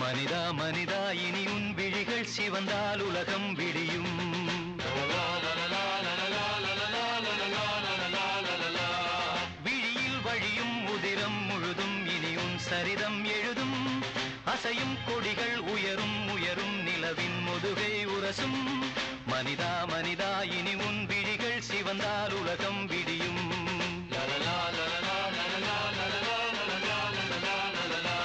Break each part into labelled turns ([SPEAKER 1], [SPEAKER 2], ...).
[SPEAKER 1] மனிதா மனிதா இனி உன் விழிகள் சிவந்தால் உலகம் விடியும் விழியில் வழியும் உதிரம் முழுதும் இனி உன் சரிதம் எழுதும் அசையும் கொடிகள் உயரும் உயரும் நிலவின் முதுகை உரசும் மனிதா மனிதா இனி உன் விழிகள் சிவந்தால் உலகம் விடியும் லலலா, லலலா, லலலா, லலலா, லலலா, லலலா, லலலா.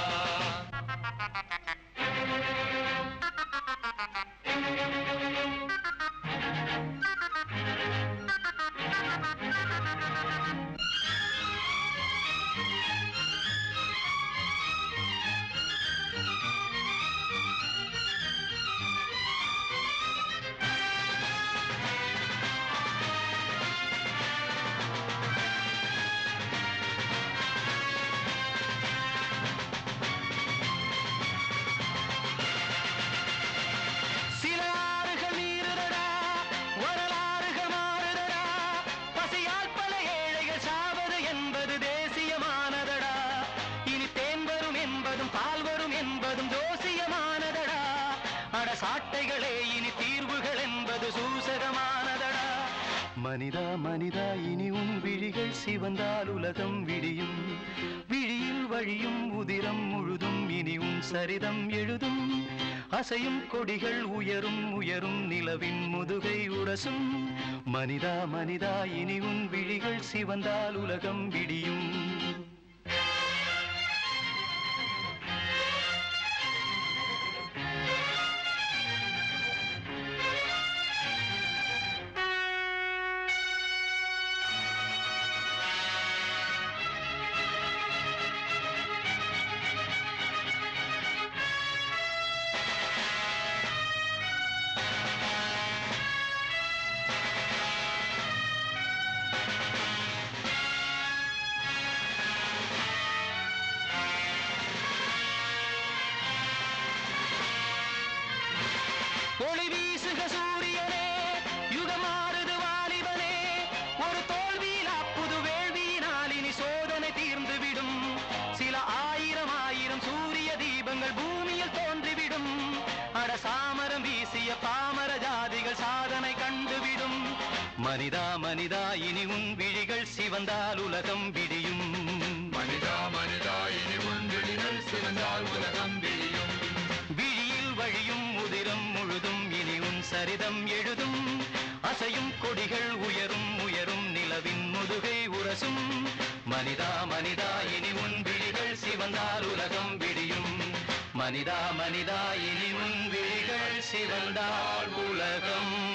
[SPEAKER 1] சில ஆறுகள் நீருதடா வரலாறுகள் மாறுதடா பசியால் பல ஏழைகள் சாவது என்பது தேசியமானதடா இனி தேன் வரும் என்பதும் பால் வரும் என்பதும் ஜோசியமானதடா அட சாட்டைகளே இனி தீர்வுகள் என்பது சூசகமானதடா மனிதா மனிதா இனி உன் விழிகள் சிவந்தால் உலகம் விடியும் விழியில் வழியும் உதிரம் முழுதும் இனி உன் சரிதம் எழுதும் அசையும் கொடிகள் உயரும் உயரும் நிலவின் முதுகை உரசும் மனிதா மனிதா இனி உன் விழிகள் சிவந்தால் உலகம் விடியும் ஒளி வீசுக சூரியனே யுகமாறுது வாலிபனே ஒரு தோல்வியிலா புது வேள்வியினால் இனி சோதனை தீர்ந்துவிடும் சில ஆயிரம் ஆயிரம் சூரிய தீபங்கள் பூமியில் தோன்றிவிடும் அட சாமரம் வீசிய பாமர ஜாதிகள் சாதனை கண்டுவிடும் மனிதா மனிதா இனி உன் விழிகள் சிவந்தால் உலகம் விடியும்
[SPEAKER 2] மனிதா மனிதா இனி உன் விழிகள் சிறந்தால் உலகம் விழியும்
[SPEAKER 1] விழியில் வழியும் உதிரம் முழுதும் இனி உன் சரிதம் எழுதும் அசையும் கொடிகள் உயரும் உயரும் நிலவின் முதுகை உரசும் மனிதா மனிதா இனி உன் விழிகள் சிவந்தால் உலகம் விடியும் மனிதா மனிதா இனி உன் விழிகள் சிவந்தால் உலகம்